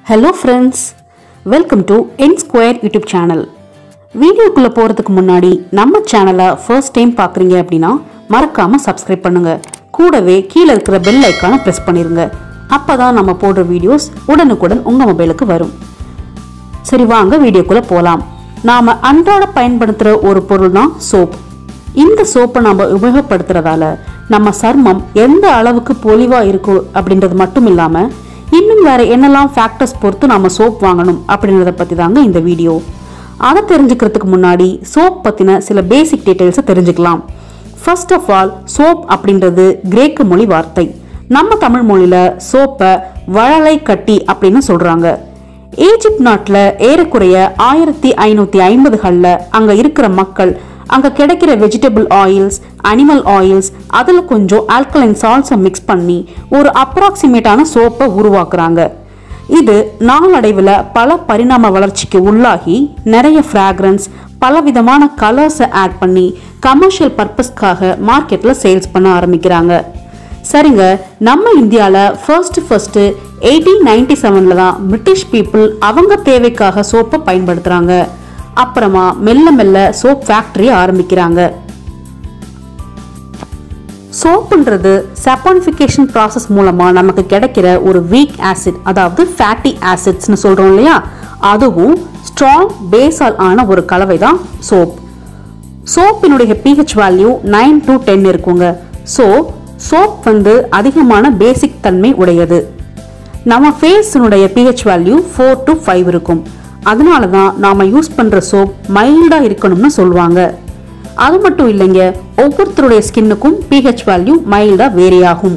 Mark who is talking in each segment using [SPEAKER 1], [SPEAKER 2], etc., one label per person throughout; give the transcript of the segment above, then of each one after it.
[SPEAKER 1] hello friends welcome to N square YouTube channel வீடியோக்குள்ளே போகிறதுக்கு முன்னாடி நம்ம சேனலை ஃபர்ஸ்ட் டைம் பார்க்குறீங்க அப்படின்னா மறக்காமல் சப்ஸ்கிரைப் பண்ணுங்க கூடவே கீழே இருக்கிற பெல் ஐக்கானை ப்ரெஸ் பண்ணிருங்க அப்போ தான் நம்ம போடுற வீடியோஸ் உடனுக்குடன் உங்கள் மொபைலுக்கு வரும் சரி வாங்க வீடியோக்குள்ளே போகலாம் நாம் அன்றாட பயன்படுத்துகிற ஒரு பொருள் தான் சோப் இந்த சோப்பை நம்ம உபயோகப்படுத்துறதால நம்ம சர்மம் எந்த அளவுக்கு பொலிவாக இருக்கும் அப்படின்றது மட்டும் இல்லாமல் இன்னும் வேற என்னெல்லாம் ஃபேக்டர்ஸ் பொறுத்து நம்ம சோப் வாங்கணும் அப்படின்றத பற்றி தாங்க இந்த வீடியோ அதை தெரிஞ்சுக்கிறதுக்கு முன்னாடி சோப் பற்றின சில பேசிக் டீட்டெயில்ஸை தெரிஞ்சுக்கலாம் ஃபர்ஸ்ட் ஆஃப் ஆல் சோப் அப்படின்றது கிரேக்க மொழி வார்த்தை நம்ம தமிழ் மொழியில சோப்பை வழலை கட்டி அப்படின்னு சொல்றாங்க ஈஜிப்ட் நாட்டில் ஏறக்குறைய ஆயிரத்தி ஐநூற்றி ஐம்பதுகளில் அங்கே இருக்கிற மக்கள் அங்கே கிடைக்கிற வெஜிடபிள் ஆயில்ஸ் அனிமல் ஆயில்ஸ் அதில் கொஞ்சம் ஆல்கலைன் சால்ட்ஸை மிக்ஸ் பண்ணி ஒரு அப்ராக்சிமேட்டான சோப்பை உருவாக்குறாங்க இது நாளடைவில் பல பரிணாம வளர்ச்சிக்கு உள்ளாகி நிறைய ஃப்ராக்ரன்ஸ் பல விதமான கலர்ஸை ஆட் பண்ணி கமர்ஷியல் பர்பஸ்க்காக மார்க்கெட்டில் சேல்ஸ் பண்ண ஆரம்பிக்கிறாங்க சரிங்க நம்ம இந்தியாவில் ஃபர்ஸ்ட் ஃபர்ஸ்ட் எயிட்டீன் நைன்டி செவனில் தான் பிரிட்டிஷ் பீப்புள் அவங்க தேவைக்காக சோப்பை பயன்படுத்துகிறாங்க அப்புறமா மெல்ல மெல்ல சோப் ஃபேக்டரி ஆரம்பிக்கிறாங்க சோப்புன்றது சப்பானிஃபிகேஷன் ப்ராசஸ் மூலமா நமக்கு கிடைக்கிற ஒரு வீக் ஆசிட் அதாவது ஃபேட்டி ஆசிட்ஸ்னு சொல்றோம் இல்லையா அதுவும் ஸ்ட்ராங் பேஸால் ஆன ஒரு கலவை தான் சோப் சோப்பினுடைய pH value nine to ten இருக்குங்க ஸோ சோப் வந்து அதிகமான பேசிக் தன்மை உடையது நம்ம ஃபேஸினுடைய pH value four to five இருக்கும் அதனால தான் நாம் யூஸ் பண்ணுற சோப் மைல்டாக இருக்கணும்னு சொல்லுவாங்க அது மட்டும் இல்லைங்க ஒவ்வொருத்தருடைய ஸ்கின்னுக்கும் பிஹெச் வேல்யூ மைல்டாக வேரி ஆகும்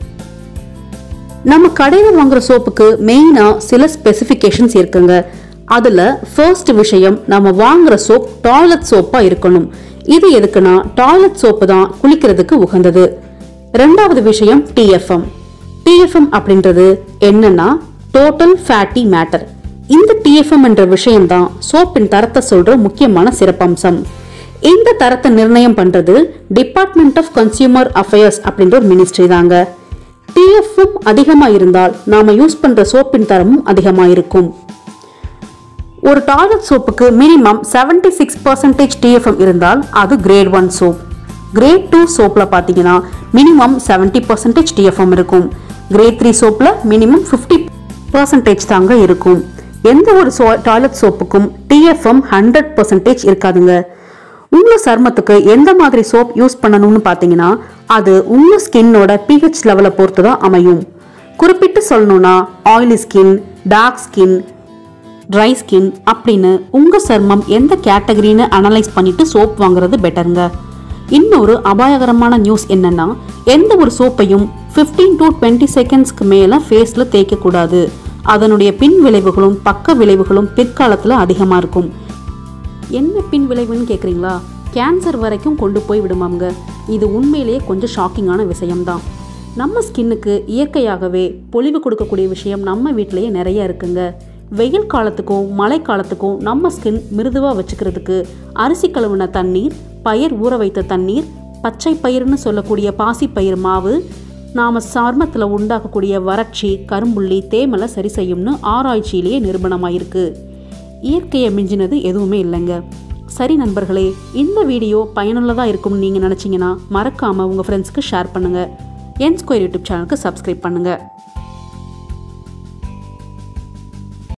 [SPEAKER 1] நம்ம கடையில் வாங்குற சோப்புக்கு மெயினாக சில ஸ்பெசிஃபிகேஷன்ஸ் இருக்குங்க அதில் ஃபர்ஸ்ட் விஷயம் நம்ம வாங்குற சோப் டாய்லெட் சோப்பாக இருக்கணும் இது எதுக்குன்னா டாய்லெட் சோப்பு தான் குளிக்கிறதுக்கு உகந்தது ரெண்டாவது விஷயம் டிஎஃப்எம் டிஎஃப்எம் அப்படின்றது என்னன்னா டோட்டல் ஃபேட்டி மேட்டர் இந்த டிஎஃப்எம் என்ற விஷயம்தான் சோப்பின் தரத்தை சொல்ற முக்கியமான சிறப்பம்சம் இந்த தரத்தை நிர்ணயம் பண்றது டிபார்ட்மெண்ட் ஆஃப் கன்சியூமர் அஃபேர்ஸ் அப்படின்ற ஒரு மினிஸ்ட்ரி தாங்க டிஎஃப்எம் அதிகமா இருந்தால் நாம யூஸ் பண்ற சோப்பின் தரமும் அதிகமா இருக்கும் ஒரு டாய்லெட் சோப்புக்கு மினிமம் 76% சிக்ஸ் பர்சன்டேஜ் டிஎஃப்எம் இருந்தால் அது grade one soap grade two சோப்பில் பார்த்தீங்கன்னா மினிமம் 70% பர்சன்டேஜ் டிஎஃப்எம் இருக்கும் கிரேட் த்ரீ சோப்பில் மினிமம் ஃபிஃப்டி பர்சன்டேஜ் தாங்க இருக்கும் எந்த ஒரு சோ டாய்லெட் சோப்புக்கும் டிஎஃப்எம் ஹண்ட்ரட் பர்சன்டேஜ் இருக்காதுங்க உங்கள் சருமத்துக்கு எந்த மாதிரி சோப் யூஸ் பண்ணணும்னு பார்த்தீங்கன்னா அது உங்கள் ஸ்கின்னோட பிஹெச் லெவலை பொறுத்து தான் அமையும் குறிப்பிட்டு சொல்லணும்னா oily skin dark skin dry skin அப்படின்னு உங்க சர்மம் எந்த கேட்டகரின்னு அனலைஸ் பண்ணிட்டு சோப் வாங்குறது பெட்டருங்க இன்னொரு அபாயகரமான நியூஸ் என்னன்னா எந்த ஒரு சோப்பையும் 15 டு டுவெண்ட்டி செகண்ட்ஸ்க்கு மேல ஃபேஸ்ல தேய்க்க கூடாது அதனுடைய பின் விளைவுகளும் பக்க விளைவுகளும் பிற்காலத்துல அதிகமா இருக்கும் என்ன பின் விளைவுன்னு கேக்குறீங்களா கேன்சர் வரைக்கும் கொண்டு போய் விடுமாங்க இது உண்மையிலேயே கொஞ்சம் ஷாக்கிங்கான விஷயம்தான் நம்ம ஸ்கின்னுக்கு இயற்கையாகவே பொலிவு கொடுக்கக்கூடிய விஷயம் நம்ம வீட்டிலேயே நிறைய இருக்குங்க வெயில் காலத்துக்கும் மழை காலத்துக்கும் நம்ம ஸ்கின் மிருதுவாக வச்சுக்கிறதுக்கு அரிசி கழுவுன தண்ணீர் பயிர் ஊற வைத்த தண்ணீர் பச்சை பயிர்னு சொல்லக்கூடிய பாசிப்பயிர் மாவு நாம் சர்மத்தில் உண்டாக்கக்கூடிய வறட்சி கரும்புள்ளி தேமலை சரி செய்யும்னு ஆராய்ச்சியிலேயே நிரூபணமாயிருக்கு இயற்கையை மிஞ்சினது எதுவுமே இல்லைங்க சரி நண்பர்களே இந்த வீடியோ பயனுள்ளதாக இருக்கும்னு நீங்கள் நினச்சிங்கன்னா மறக்காமல் உங்கள் ஃப்ரெண்ட்ஸ்க்கு ஷேர் பண்ணுங்கள் என் ஸ்கொயர் யூடியூப் சேனலுக்கு சப்ஸ்கிரைப் பண்ணுங்கள்